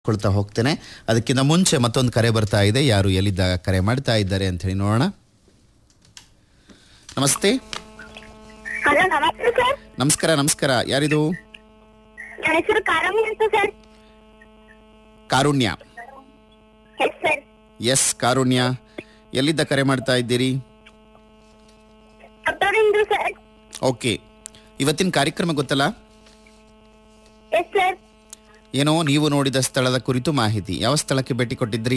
ಕೊಳ್ತಾ ಹೋಗ್ತೇನೆ ಅದಕ್ಕಿಂತ ಮುಂಚೆ ಮತ್ತೊಂದು ಕರೆ ಬರ್ತಾ ಇದೆ ಯಾರು ಎಲ್ಲಿದ್ದ ಕರೆ ಮಾಡ್ತಾ ಇದ್ದಾರೆ ಅಂತ ಹೇಳಿ ನೋಡೋಣ ನಮಸ್ತೆ ಹಲೋ ನಮಸ್ತೆ ಸರ್ ನಮಸ್ಕಾರ ನಮಸ್ಕಾರ ಯಾರಿದು ನನ್ನ ಹೆಸರು ಕಾರಮ್ಮ ಅಂತ sir Karunya yes sir yes Karunya ಎಲ್ಲಿದ್ದ ಕರೆ ಮಾಡ್ತಾ ಇದ್ದೀರಿ ಹತ್ತೋರಿಂದ ಸರ್ ಓಕೆ ಇವತ್ತಿನ ಕಾರ್ಯಕ್ರಮ ಗೊತ್ತಲ್ಲ ಎಸ್ ಸರ್ ಏನೋ ನೀವು ನೋಡಿದ ಸ್ಥಳದ ಕುರಿತು ಮಾಹಿತಿ ಯಾವ ಸ್ಥಳಕ್ಕೆ ಭೇಟಿ ಕೊಟ್ಟಿದ್ರಿ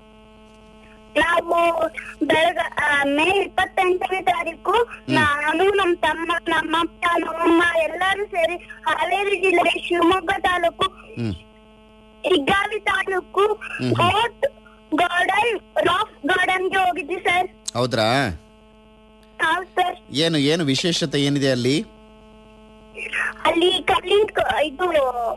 ನಾವು ಬೆಳಗ ಆ, ಮೇ ಇಪ್ಪತ್ತೆಂಟನೇ ತಾರೀಕು ನಾನು ನಮ್ಮ ತಮ್ಮ ನಮ್ಮಪ್ಪ ನಮ್ಮಮ್ಮ ಎಲ್ಲರೂ ಸೇರಿ ಹಾವೇರಿ ಜಿಲ್ಲೆ ಶಿವಮೊಗ್ಗ ತಾಲೂಕು ಹ್ಮ್ ಇಗ್ಗಾವಿ ತಾಲೂಕು ಗೋಟ್ ಗಾರ್ಡನ್ ರಾಫ್ ಗಾರ್ಡನ್ಗೆ ಹೋಗಿದ್ವಿ ಸರ್ ಹೌದ್ರಾ ಹೌದು ಸರ್ ಏನು ಏನು ವಿಶೇಷತೆ ಏನಿದೆ ಅಲ್ಲಿ ಅಲ್ಲಿ ಕಲ್ಲಿನ ಕ- ಇದು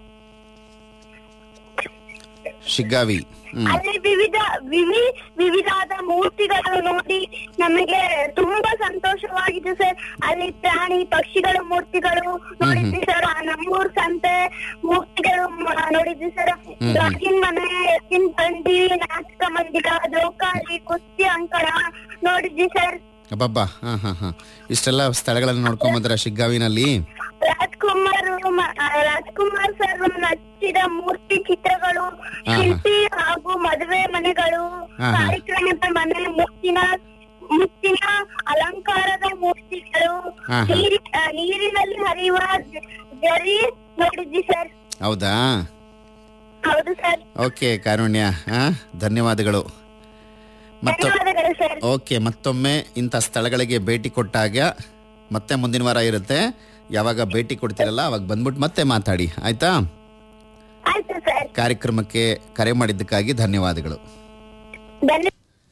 ಶಿಗ್ಗಾವಿ ಹ್ಮ್ ಅಲ್ಲಿ ವಿವಿಧ ವಿವಿ ವಿವಿಧಾದ ಮೂರ್ತಿಗಳು ನೋಡಿ ನಮಗೆ ತುಂಬಾ ಸಂತೋಷವಾಗಿದೆ ಸರ್ ಅಲ್ಲಿ ಪ್ರಾಣಿ ಪಕ್ಷಿಗಳ ಮೂರ್ತಿಗಳು ನೋಡಿದ್ವಿ ಸರ್ ಆ ನಮ್ಮೂರ್ ಸಂತೆ ಮೂರ್ತಿಗಳು ಮ- ನೋಡಿದ್ವಿ ಸರ್ ಗಾಜಿನ ಮನೆ ಎತ್ತಿನ ಬಂಡಿ ನಾಟಕ ಮಂದಿರ ಜೋಕಾಲಿ ಕುಸ್ತಿ ಅಂಕಣ ನೋಡಿದ್ವಿ ಸರ್ ಅಬ್ಬಬ್ಬಾ ಹಾ ಹಾ ಹಾ ಇಷ್ಟೆಲ್ಲ ಸ್ಥಳಗಳನ್ನು ನೋಡ್ಕೊಂಡ್ ಬಂದ್ರ ಶಿಗ್ಗಾವಿನಲ್ಲಿ ರಾಜ್ಕುಮಾರ್ ಮ- ಆ, ರಾಜ್ಕುಮಾರ್ ಸರ್ ನಚ್ಚಿದ ಮೂರ್ತಿ ಚಿತ್ರಗಳು ಹಾ. ಶಿಲ್ಪಿ ಹಾಗೂ ಮದುವೆ ಮನೆಗಳು ಹಾ, ಹಾ. ಕಾರ್ಯಕ್ರಮದ ಮನೆ ಮುತ್ತಿನ ಮುತ್ತಿನ ಅಲಂಕಾರದ ಮೂರ್ತಿಗಳು ಹಾ, ಹಾ. ನೀರಿ ಆ, ನೀರಿನಲ್ಲಿ ಹರಿಯುವ ಜ- ಜರಿ ನೋಡಿದ್ವಿ ಸರ್ ಹೌದಾ ಹೌದು ಸರ್ ಓಕೆ ಕಾರುಣ್ಯ ಹಾ ಧನ್ಯವಾದಗಳು ಮತ್ತು ಧನ್ಯವಾದಗಳು ಸರ್ ಓಕೆ ಮತ್ತೊಮ್ಮೆ ಇಂಥ ಸ್ಥಳಗಳಿಗೆ ಭೇಟಿ ಕೊಟ್ಟಾಗ ಮತ್ತೆ ಮುಂದಿನ ವಾರ ಇರುತ್ತೆ ಯಾವಾಗ ಭೇಟಿ ಕೊಡ್ತೀರಲ್ಲ ಅವಾಗ ಬಂದ್ಬಿಟ್ಟು ಮತ್ತೆ ಮಾತಾಡಿ ಆಯ್ತಾ ಆಯ್ತು ಸರ್ ಕಾರ್ಯಕ್ರಮಕ್ಕೆ ಕರೆ ಮಾಡಿದ್ದಕ್ಕಾಗಿ ಧನ್ಯವಾದಗಳು ಧನ್ಯ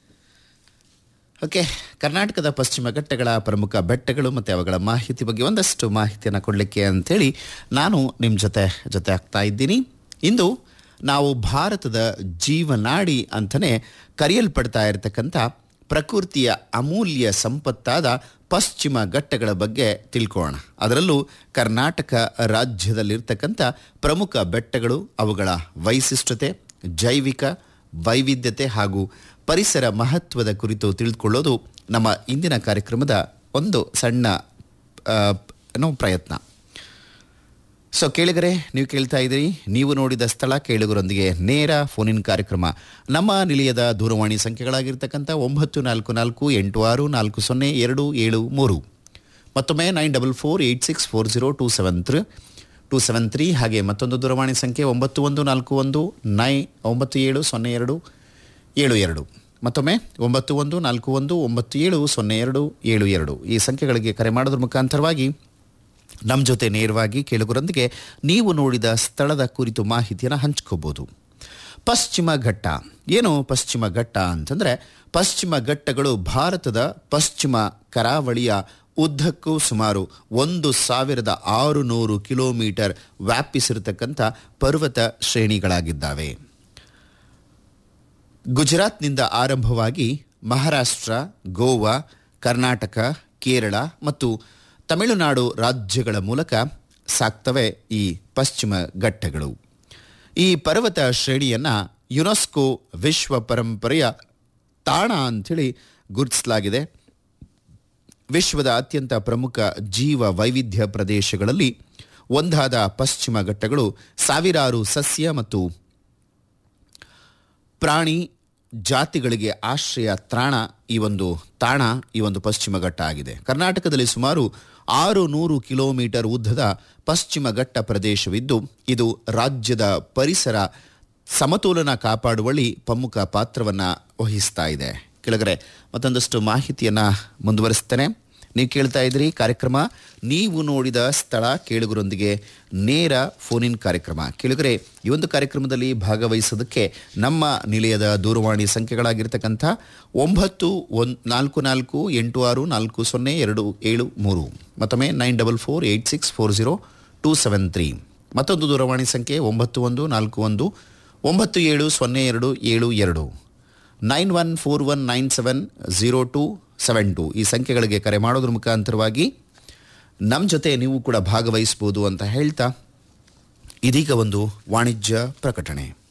ಓಕೆ ಕರ್ನಾಟಕದ ಪಶ್ಚಿಮ ಘಟ್ಟಗಳ ಪ್ರಮುಖ ಬೆಟ್ಟಗಳು ಮತ್ತು ಅವುಗಳ ಮಾಹಿತಿ ಬಗ್ಗೆ ಒಂದಷ್ಟು ಮಾಹಿತಿಯನ್ನು ಕೊಡಲಿಕ್ಕೆ ಅಂತೇಳಿ ನಾನು ನಿಮ್ಮ ಜೊತೆ ಜೊತೆ ಆಗ್ತಾ ಇದ್ದೀನಿ ಇಂದು ನಾವು ಭಾರತದ ಜೀವನಾಡಿ ಅಂತಲೇ ಕರೆಯಲ್ಪಡ್ತಾ ಇರತಕ್ಕಂಥ ಪ್ರಕೃತಿಯ ಅಮೂಲ್ಯ ಸಂಪತ್ತಾದ ಪಶ್ಚಿಮ ಘಟ್ಟಗಳ ಬಗ್ಗೆ ತಿಳ್ಕೊಳ್ಳೋಣ ಅದರಲ್ಲೂ ಕರ್ನಾಟಕ ರಾಜ್ಯದಲ್ಲಿರ್ತಕ್ಕಂಥ ಪ್ರಮುಖ ಬೆಟ್ಟಗಳು ಅವುಗಳ ವೈಶಿಷ್ಟ್ಯತೆ ಜೈವಿಕ ವೈವಿಧ್ಯತೆ ಹಾಗೂ ಪರಿಸರ ಮಹತ್ವದ ಕುರಿತು ತಿಳಿದುಕೊಳ್ಳೋದು ನಮ್ಮ ಇಂದಿನ ಕಾರ್ಯಕ್ರಮದ ಒಂದು ಸಣ್ಣ ಆ, ಏನೋ ಪ್ರಯತ್ನ ಸೊ ಕೇಳಿಗರೆ ನೀವು ಕೇಳ್ತಾ ಇದ್ದೀರಿ ನೀವು ನೋಡಿದ ಸ್ಥಳ ಕೇಳುಗರೊಂದಿಗೆ ನೇರ ಫೋನಿನ್ ಕಾರ್ಯಕ್ರಮ ನಮ್ಮ ನಿಲಯದ ದೂರವಾಣಿ ಸಂಖ್ಯೆಗಳಾಗಿರ್ತಕ್ಕಂಥ ಒಂಬತ್ತು ನಾಲ್ಕು ನಾಲ್ಕು ಎಂಟು ಆರು ನಾಲ್ಕು ಸೊನ್ನೆ ಎರಡು ಏಳು ಮೂರು ಮತ್ತೊಮ್ಮೆ nine double four eight six four zero two seven three two seven three ಹಾಗೆ ಮತ್ತೊಂದು ದೂರವಾಣಿ ಸಂಖ್ಯೆ ಒಂಬತ್ತು ಒಂದು ನಾಲ್ಕು ಒಂದು ನೈ ಒಂಬತ್ತು ಏಳು ಸೊನ್ನೆ ಎರಡು ಏಳು ಎರಡು ಮತ್ತೊಮ್ಮೆ ಒಂಬತ್ತು ಒಂದು ನಾಲ್ಕು ಒಂದು ಒಂಬತ್ತು ಏಳು ಸೊನ್ನೆ ಎರಡು ಏಳು ಎರಡು ಈ ಸಂಖ್ಯೆಗಳಿಗೆ ಕರೆ ಮಾಡೋದ್ರ ಮುಖಾಂತರವಾಗಿ ನಮ್ಮ ಜೊತೆ ನೇರವಾಗಿ ಕೇಳುಗರೊಂದಿಗೆ ನೀವು ನೋಡಿದ ಸ್ಥಳದ ಕುರಿತು ಮಾಹಿತಿಯನ್ನು ಹಂಚ್ಕೋಬೋದು ಪಶ್ಚಿಮ ಘಟ್ಟ ಏನು ಪಶ್ಚಿಮ ಘಟ್ಟ ಅಂತಂದರೆ ಪಶ್ಚಿಮ ಘಟ್ಟಗಳು ಭಾರತದ ಪಶ್ಚಿಮ ಕರಾವಳಿಯ ಉದ್ದಕ್ಕೂ ಸುಮಾರು ಒಂದು ಸಾವಿರದ ಆರುನೂರು ಕಿಲೋಮೀಟರ್ ವ್ಯಾಪಿಸಿರತಕ್ಕಂಥ ಪರ್ವತ ಶ್ರೇಣಿಗಳಾಗಿದ್ದಾವೆ ಗುಜರಾತ್ನಿಂದ ಆರಂಭವಾಗಿ ಮಹಾರಾಷ್ಟ್ರ ಗೋವಾ ಕರ್ನಾಟಕ ಕೇರಳ ಮತ್ತು ತಮಿಳುನಾಡು ರಾಜ್ಯಗಳ ಮೂಲಕ ಸಾಕ್ತವೆ ಈ ಪಶ್ಚಿಮ ಘಟ್ಟಗಳು ಈ ಪರ್ವತ ಶ್ರೇಣಿಯನ್ನು ಯುನೆಸ್ಕೋ ವಿಶ್ವ ಪರಂಪರೆಯ ತಾಣ ಅಂಥೇಳಿ ಗುರುತಿಸಲಾಗಿದೆ ವಿಶ್ವದ ಅತ್ಯಂತ ಪ್ರಮುಖ ಜೀವ ವೈವಿಧ್ಯ ಪ್ರದೇಶಗಳಲ್ಲಿ ಒಂದಾದ ಪಶ್ಚಿಮ ಘಟ್ಟಗಳು ಸಾವಿರಾರು ಸಸ್ಯ ಮತ್ತು ಪ್ರಾಣಿ ಜಾತಿಗಳಿಗೆ ಆಶ್ರಯ ತ್ರಾಣ ಈ ಒಂದು ತಾಣ ಈ ಒಂದು ಪಶ್ಚಿಮ ಘಟ್ಟ ಆಗಿದೆ ಕರ್ನಾಟಕದಲ್ಲಿ ಸುಮಾರು ಆರು ನೂರು ಕಿಲೋಮೀಟರ್ ಉದ್ದದ ಪಶ್ಚಿಮ ಘಟ್ಟ ಪ್ರದೇಶವಿದ್ದು ಇದು ರಾಜ್ಯದ ಪರಿಸರ ಸಮತೋಲನ ಕಾಪಾಡುವಲ್ಲಿ ಪ್ರಮುಖ ಪಾತ್ರವನ್ನು ವಹಿಸ್ತಾ ಇದೆ ಕೆಳಗರೆ ಮತ್ತೊಂದಷ್ಟು ಮಾಹಿತಿಯನ್ನು ಮುಂದುವರಿಸ್ತೇನೆ ನೀವು ಕೇಳ್ತಾ ಇದ್ರಿ ಕಾರ್ಯಕ್ರಮ ನೀವು ನೋಡಿದ ಸ್ಥಳ ಕೇಳುಗರೊಂದಿಗೆ ನೇರ ಫೋನಿನ್ ಕಾರ್ಯಕ್ರಮ ಕೇಳುಗರೆ ಈ ಒಂದು ಕಾರ್ಯಕ್ರಮದಲ್ಲಿ ಭಾಗವಹಿಸೋದಕ್ಕೆ ನಮ್ಮ ನಿಲಯದ ದೂರವಾಣಿ ಸಂಖ್ಯೆಗಳಾಗಿರ್ತಕ್ಕಂಥ ಒಂಬತ್ತು ಒಂದು ನಾಲ್ಕು ನಾಲ್ಕು ಎಂಟು ಆರು ನಾಲ್ಕು ಸೊನ್ನೆ ಎರಡು ಏಳು ಮೂರು ಮತ್ತೊಮ್ಮೆ nine double four eight six four zero two seven three ಮತ್ತೊಂದು ದೂರವಾಣಿ ಸಂಖ್ಯೆ ಒಂಬತ್ತು ಒಂದು ನಾಲ್ಕು ಒಂದು ಒಂಬತ್ತು ಏಳು ಸೊನ್ನೆ ಎರಡು ಏಳು ಎರಡು nine one four one nine seven zero two seven two ಈ ಸಂಖ್ಯೆಗಳಿಗೆ ಕರೆ ಮಾಡೋದ್ರ ಮುಖಾಂತರವಾಗಿ ನಮ್ಮ ಜೊತೆ ನೀವು ಕೂಡ ಭಾಗವಹಿಸ್ಬೋದು ಅಂತ ಹೇಳ್ತಾ ಇದೀಗ ಒಂದು ವಾಣಿಜ್ಯ ಪ್ರಕಟಣೆ